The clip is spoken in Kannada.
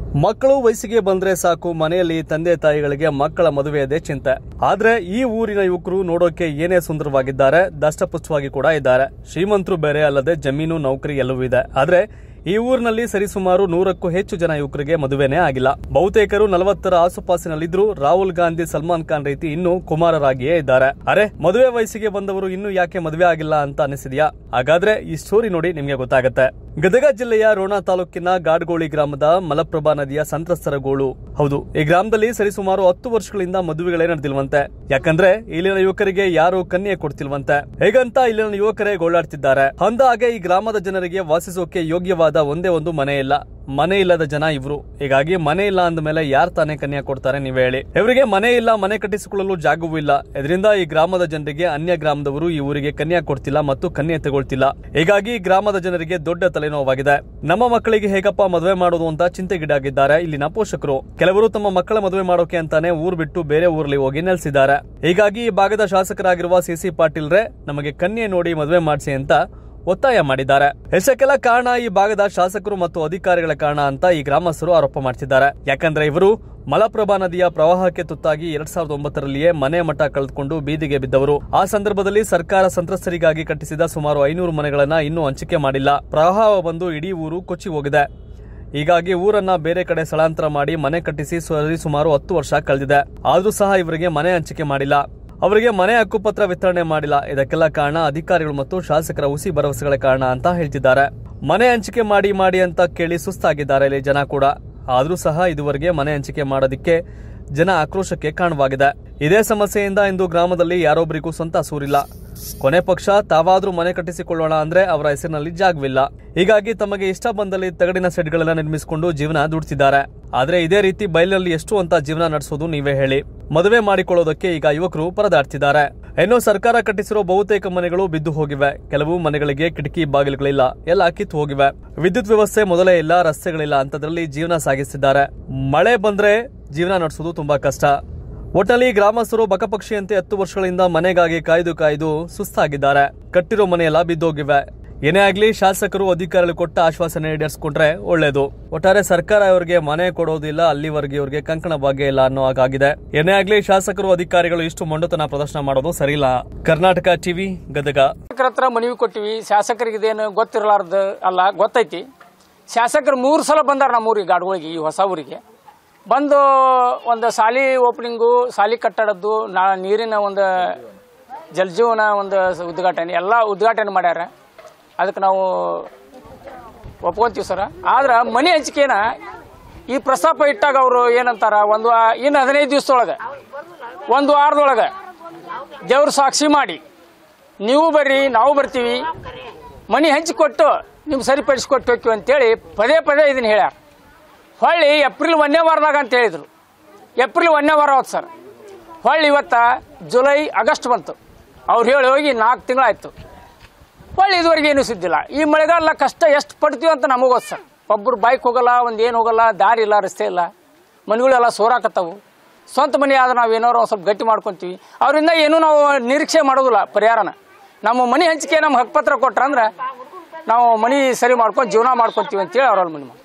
ಮಕ್ಕಳು ವಯಸ್ಸಿಗೆ ಬಂದ್ರೆ ಸಾಕು ಮನೆಯಲ್ಲಿ ತಂದೆ ತಾಯಿಗಳಿಗೆ ಮಕ್ಕಳ ಮದುವೆಯದೇ ಚಿಂತೆ ಆದ್ರೆ ಈ ಊರಿನ ಯುವಕರು ನೋಡೋಕೆ ಏನೇ ಸುಂದರವಾಗಿದ್ದಾರೆ ದಷ್ಟಪುಷ್ಟವಾಗಿ ಕೂಡ ಇದ್ದಾರೆ ಶ್ರೀಮಂತರು ಬೇರೆ ಅಲ್ಲದೆ ಜಮೀನು ನೌಕರಿ ಎಲ್ಲವೂ ಇದೆ ಆದ್ರೆ ಈ ಊರಿನಲ್ಲಿ ಸರಿಸುಮಾರು ನೂರಕ್ಕೂ ಹೆಚ್ಚು ಜನ ಯುವಕರಿಗೆ ಮದುವೆನೇ ಆಗಿಲ್ಲ ಬಹುತೇಕರು ನಲವತ್ತರ ಆಸುಪಾಸಿನಲ್ಲಿದ್ರು ರಾಹುಲ್ ಗಾಂಧಿ ಸಲ್ಮಾನ್ ಖಾನ್ ರೀತಿ ಇನ್ನೂ ಕುಮಾರರಾಗಿಯೇ ಇದ್ದಾರೆ ಅರೆ ಮದುವೆ ವಯಸ್ಸಿಗೆ ಬಂದವರು ಇನ್ನೂ ಯಾಕೆ ಮದುವೆ ಆಗಿಲ್ಲ ಅಂತ ಅನಿಸಿದ್ಯಾ ಹಾಗಾದ್ರೆ ಈ ಸ್ಟೋರಿ ನೋಡಿ ನಿಮ್ಗೆ ಗೊತ್ತಾಗತ್ತೆ ಗದಗ ಜಿಲ್ಲೆಯ ರೋಣ ತಾಲೂಕಿನ ಗಾಡ್ಗೋಳಿ ಗ್ರಾಮದ ಮಲಪ್ರಭಾ ನದಿಯ ಸಂತ್ರಸ್ತರ ಗೋಳು ಹೌದು ಈ ಗ್ರಾಮದಲ್ಲಿ ಸರಿಸುಮಾರು ಹತ್ತು ವರ್ಷಗಳಿಂದ ಮದುವೆಗಳೇ ನಡೆದಿಲ್ವಂತೆ ಯಾಕಂದ್ರೆ ಇಲ್ಲಿನ ಯುವಕರಿಗೆ ಯಾರು ಕನ್ಯೆ ಕೊಡ್ತಿಲ್ವಂತೆ ಹೇಗಂತ ಇಲ್ಲಿನ ಯುವಕರೇ ಗೋಳಾಡ್ತಿದ್ದಾರೆ ಅಂದಾಗೆ ಈ ಗ್ರಾಮದ ಜನರಿಗೆ ವಾಸಿಸೋಕೆ ಯೋಗ್ಯವಾದ ಒಂದೇ ಒಂದು ಮನೆ ಇಲ್ಲ ಮನೆ ಇಲ್ಲದ ಜನ ಇವ್ರು ಹೀಗಾಗಿ ಮನೆ ಇಲ್ಲ ಅಂದ ಮೇಲೆ ಯಾರ್ ತಾನೇ ಕನ್ಯಾ ಕೊಡ್ತಾರೆ ನೀವೇ ಹೇಳಿ ಇವರಿಗೆ ಮನೆ ಇಲ್ಲ ಮನೆ ಕಟ್ಟಿಸಿಕೊಳ್ಳಲು ಜಾಗವೂ ಇಲ್ಲ ಇದರಿಂದ ಈ ಗ್ರಾಮದ ಜನರಿಗೆ ಅನ್ಯ ಗ್ರಾಮದವರು ಈ ಊರಿಗೆ ಕನ್ಯಾ ಕೊಡ್ತಿಲ್ಲ ಮತ್ತು ಕನ್ಯೆ ತಗೊಳ್ತಿಲ್ಲ ಹೀಗಾಗಿ ಈ ಗ್ರಾಮದ ಜನರಿಗೆ ದೊಡ್ಡ ತಲೆನೋವಾಗಿದೆ ನಮ್ಮ ಮಕ್ಕಳಿಗೆ ಹೇಗಪ್ಪ ಮದುವೆ ಮಾಡೋದು ಅಂತ ಚಿಂತೆಗೀಡಾಗಿದ್ದಾರೆ ಇಲ್ಲಿನ ಪೋಷಕರು ಕೆಲವರು ತಮ್ಮ ಮಕ್ಕಳ ಮದುವೆ ಮಾಡೋಕೆ ಅಂತಾನೆ ಊರ್ ಬಿಟ್ಟು ಬೇರೆ ಊರಲ್ಲಿ ಹೋಗಿ ನೆಲೆಸಿದ್ದಾರೆ ಹೀಗಾಗಿ ಈ ಭಾಗದ ಶಾಸಕರಾಗಿರುವ ಸಿಸಿ ಪಾಟೀಲ್ರೆ ನಮಗೆ ಕನ್ಯೆ ನೋಡಿ ಮದುವೆ ಮಾಡಿಸಿ ಅಂತ ಒತ್ತಾಯ ಮಾಡಿದ್ದಾರೆ ಹೆಚ್ಚಕ್ಕೆಲ್ಲ ಕಾರಣ ಈ ಭಾಗದ ಶಾಸಕರು ಮತ್ತು ಅಧಿಕಾರಿಗಳ ಕಾರಣ ಅಂತ ಈ ಗ್ರಾಮಸ್ಥರು ಆರೋಪ ಮಾಡ್ತಿದ್ದಾರೆ ಯಾಕಂದ್ರೆ ಇವರು ಮಲಪ್ರಭಾ ನದಿಯ ಪ್ರವಾಹಕ್ಕೆ ತುತ್ತಾಗಿ ಎರಡ್ ಸಾವಿರದ ಒಂಬತ್ತರಲ್ಲಿಯೇ ಮನೆ ಮಠ ಕಳೆದುಕೊಂಡು ಬೀದಿಗೆ ಬಿದ್ದವರು ಆ ಸಂದರ್ಭದಲ್ಲಿ ಸರ್ಕಾರ ಸಂತ್ರಸ್ತರಿಗಾಗಿ ಕಟ್ಟಿಸಿದ ಸುಮಾರು ಐನೂರು ಮನೆಗಳನ್ನ ಇನ್ನೂ ಹಂಚಿಕೆ ಮಾಡಿಲ್ಲ ಪ್ರವಾಹ ಬಂದು ಇಡೀ ಊರು ಕೊಚ್ಚಿ ಹೋಗಿದೆ ಹೀಗಾಗಿ ಊರನ್ನ ಬೇರೆ ಕಡೆ ಸ್ಥಳಾಂತರ ಮಾಡಿ ಮನೆ ಕಟ್ಟಿಸಿ ಸರಿ ಸುಮಾರು ಹತ್ತು ವರ್ಷ ಕಳೆದಿದೆ ಆದ್ರೂ ಸಹ ಇವರಿಗೆ ಮನೆ ಹಂಚಿಕೆ ಮಾಡಿಲ್ಲ ಅವರಿಗೆ ಮನೆ ಹಕ್ಕುಪತ್ರ ವಿತರಣೆ ಮಾಡಿಲ್ಲ ಇದಕ್ಕೆಲ್ಲ ಕಾರಣ ಅಧಿಕಾರಿಗಳು ಮತ್ತು ಶಾಸಕರ ಹುಸಿ ಭರವಸೆಗಳ ಕಾರಣ ಅಂತ ಹೇಳ್ತಿದ್ದಾರೆ ಮನೆ ಹಂಚಿಕೆ ಮಾಡಿ ಮಾಡಿ ಅಂತ ಕೇಳಿ ಸುಸ್ತಾಗಿದ್ದಾರೆ ಇಲ್ಲಿ ಜನ ಕೂಡ ಆದ್ರೂ ಸಹ ಇದುವರೆಗೆ ಮನೆ ಹಂಚಿಕೆ ಮಾಡೋದಿಕ್ಕೆ ಜನ ಆಕ್ರೋಶಕ್ಕೆ ಕಾರಣವಾಗಿದೆ ಇದೇ ಸಮಸ್ಯೆಯಿಂದ ಇಂದು ಗ್ರಾಮದಲ್ಲಿ ಯಾರೊಬ್ಬರಿಗೂ ಸ್ವಂತ ಸೂರಿಲ್ಲ ಕೊನೆ ಪಕ್ಷ ತಾವಾದ್ರೂ ಮನೆ ಕಟ್ಟಿಸಿಕೊಳ್ಳೋಣ ಅಂದ್ರೆ ಅವರ ಹೆಸರಿನಲ್ಲಿ ಜಾಗವಿಲ್ಲ ಹೀಗಾಗಿ ತಮಗೆ ಇಷ್ಟ ಬಂದಲ್ಲಿ ತಗಡಿನ ಸೆಟ್ಗಳನ್ನ ನಿರ್ಮಿಸಿಕೊಂಡು ಜೀವನ ದುಡಿಸಿದ್ದಾರೆ ಆದ್ರೆ ಇದೇ ರೀತಿ ಬಯಲಲ್ಲಿ ಎಷ್ಟು ಅಂತ ಜೀವನ ನಡೆಸೋದು ನೀವೇ ಹೇಳಿ ಮದುವೆ ಮಾಡಿಕೊಳ್ಳೋದಕ್ಕೆ ಈಗ ಯುವಕರು ಪರದಾಡ್ತಿದ್ದಾರೆ ಇನ್ನು ಸರ್ಕಾರ ಕಟ್ಟಿಸಿರೋ ಬಹುತೇಕ ಮನೆಗಳು ಬಿದ್ದು ಹೋಗಿವೆ ಕೆಲವು ಮನೆಗಳಿಗೆ ಕಿಟಕಿ ಬಾಗಿಲುಗಳಿಲ್ಲ ಎಲ್ಲ ಕಿತ್ತು ಹೋಗಿವೆ ವಿದ್ಯುತ್ ವ್ಯವಸ್ಥೆ ಮೊದಲೇ ಇಲ್ಲ ರಸ್ತೆಗಳಿಲ್ಲ ಅಂತದ್ರಲ್ಲಿ ಜೀವನ ಸಾಗಿಸಿದ್ದಾರೆ ಮಳೆ ಬಂದ್ರೆ ಜೀವನ ನಡೆಸೋದು ತುಂಬಾ ಕಷ್ಟ ಒಟ್ಟಲ್ಲಿ ಗ್ರಾಮಸ್ಥರು ಬಕಪಕ್ಷಿಯಂತೆ ಹತ್ತು ವರ್ಷಗಳಿಂದ ಮನೆಗಾಗಿ ಕಾಯ್ದು ಕಾಯ್ದು ಸುಸ್ತಾಗಿದ್ದಾರೆ ಕಟ್ಟಿರೋ ಮನೆಯೆಲ್ಲ ಬಿದ್ದೋಗಿವೆ ಏನೇ ಆಗ್ಲಿ ಶಾಸಕರು ಅಧಿಕಾರಿಗಳು ಕೊಟ್ಟ ಆಶ್ವಾಸನೆ ಈಡೇರಿಸಿಕೊಂಡ್ರೆ ಒಳ್ಳೇದು ಒಟ್ಟಾರೆ ಸರ್ಕಾರ ಇವರಿಗೆ ಮನೆ ಕೊಡೋದಿಲ್ಲ ಅಲ್ಲಿವರೆಗೆ ಇವರಿಗೆ ಕಂಕಣ ಭಾಗ್ಯ ಇಲ್ಲ ಅನ್ನೋ ಹಾಗಾಗಿದೆ ಏನೇ ಆಗ್ಲಿ ಶಾಸಕರು ಅಧಿಕಾರಿಗಳು ಇಷ್ಟು ಮೊಂಡುತನ ಪ್ರದರ್ಶನ ಮಾಡೋದು ಸರಿಯಿಲ್ಲ ಕರ್ನಾಟಕ ಟಿವಿ ಗದಗ ಶಾಸಕರ ಹತ್ರ ಮನವಿ ಕೊಟ್ಟಿವಿ ಶಾಸಕರಿಗೆ ಇದೇನು ಗೊತ್ತಿರಲಾರ್ದು ಅಲ್ಲ ಗೊತ್ತೈತಿ ಶಾಸಕರು ಮೂರು ಸಲ ಬಂದಾರ ನಮ್ಮ ಊರಿಗೆ ಗಾಡ್ಗಳಿಗೆ ಈ ಹೊಸ ಊರಿಗೆ ಬಂದು ಒಂದು ಸಾಲಿ ಓಪನಿಂಗು ಸಾಲಿ ಕಟ್ಟಡದ್ದು ನಾ ನೀರಿನ ಒಂದು ಜಲಜೀವನ ಒಂದು ಉದ್ಘಾಟನೆ ಎಲ್ಲ ಉದ್ಘಾಟನೆ ಮಾಡ್ಯಾರ ಅದಕ್ಕೆ ನಾವು ಒಪ್ಕೊಂತೀವಿ ಸರ ಆದ್ರೆ ಮನೆ ಹಂಚಿಕೆನ ಈ ಪ್ರಸ್ತಾಪ ಇಟ್ಟಾಗ ಅವರು ಏನಂತಾರ ಒಂದು ವಾ- ಇನ್ನು ಹದಿನೈದು ದಿವಸದೊಳಗೆ ಒಂದು ವಾರದೊಳಗೆ ದೇವ್ರ ಸಾಕ್ಷಿ ಮಾಡಿ ನೀವು ಬರ್ರಿ ನಾವು ಬರ್ತೀವಿ ಮನೆ ಹಂಚಿಕೊಟ್ಟು ನಿಮ್ಗೆ ಸರಿಪಡಿಸ್ಕೊಟ್ಟು ಹೋಗ್ತೀವಿ ಅಂತೇಳಿ ಪದೇ ಪದೇ ಇದನ್ನ ಹೇಳ್ಯಾರ ಹೊಳ್ಳಿ ಏಪ್ರಿಲ್ ಒಂದನೇ ವಾರದಾಗ ಅಂತ ಹೇಳಿದರು ಏಪ್ರಿಲ್ ಒಂದನೇ ವಾರ ಅವತ್ತು ಸರ್ ಹೊಳ್ಳಿ ಇವತ್ತ ಜುಲೈ ಆಗಸ್ಟ್ ಬಂತು ಅವ್ರು ಹೇಳಿ ಹೋಗಿ ನಾಲ್ಕು ತಿಂಗಳಾಯ್ತು ಹೊಳ್ಳಿ ಇದುವರೆಗೆ ಏನೂ ಸುದ್ದಿಲ್ಲ ಈ ಮಳೆಗಾಲ ಕಷ್ಟ ಎಷ್ಟು ಪಡ್ತೀವಿ ಅಂತ ನಮಗೆ ಗೊತ್ತು ಸರ್ ಒಬ್ಬರು ಬೈಕ್ ಹೋಗಲ್ಲ ಒಂದು ಏನು ಹೋಗಲ್ಲ ದಾರಿ ಇಲ್ಲ ರಸ್ತೆ ಇಲ್ಲ ಮನೆಗಳೆಲ್ಲ ಸೋರಾಕತ್ತವು ಸ್ವಂತ ಮನೆ ಆದ್ರೆ ನಾವು ಏನಾರು ಒಂದು ಸ್ವಲ್ಪ ಗಟ್ಟಿ ಮಾಡ್ಕೊತೀವಿ ಅವರಿಂದ ಏನೂ ನಾವು ನಿರೀಕ್ಷೆ ಮಾಡೋದಿಲ್ಲ ಪರಿಹಾರನ ನಮ್ಮ ಮನೆ ಹಂಚಿಕೆ ನಮ್ಮ ಹಕ್ಕುಪತ್ರ ಕೊಟ್ರಂದ್ರೆ ನಾವು ಮನೆ ಸರಿ ಮಾಡ್ಕೊಂಡು ಜೀವನ ಮಾಡ್ಕೊತೀವಿ ಅಂತೇಳಿ ಅವ್ರಲ್ಲಿ ಮನೆ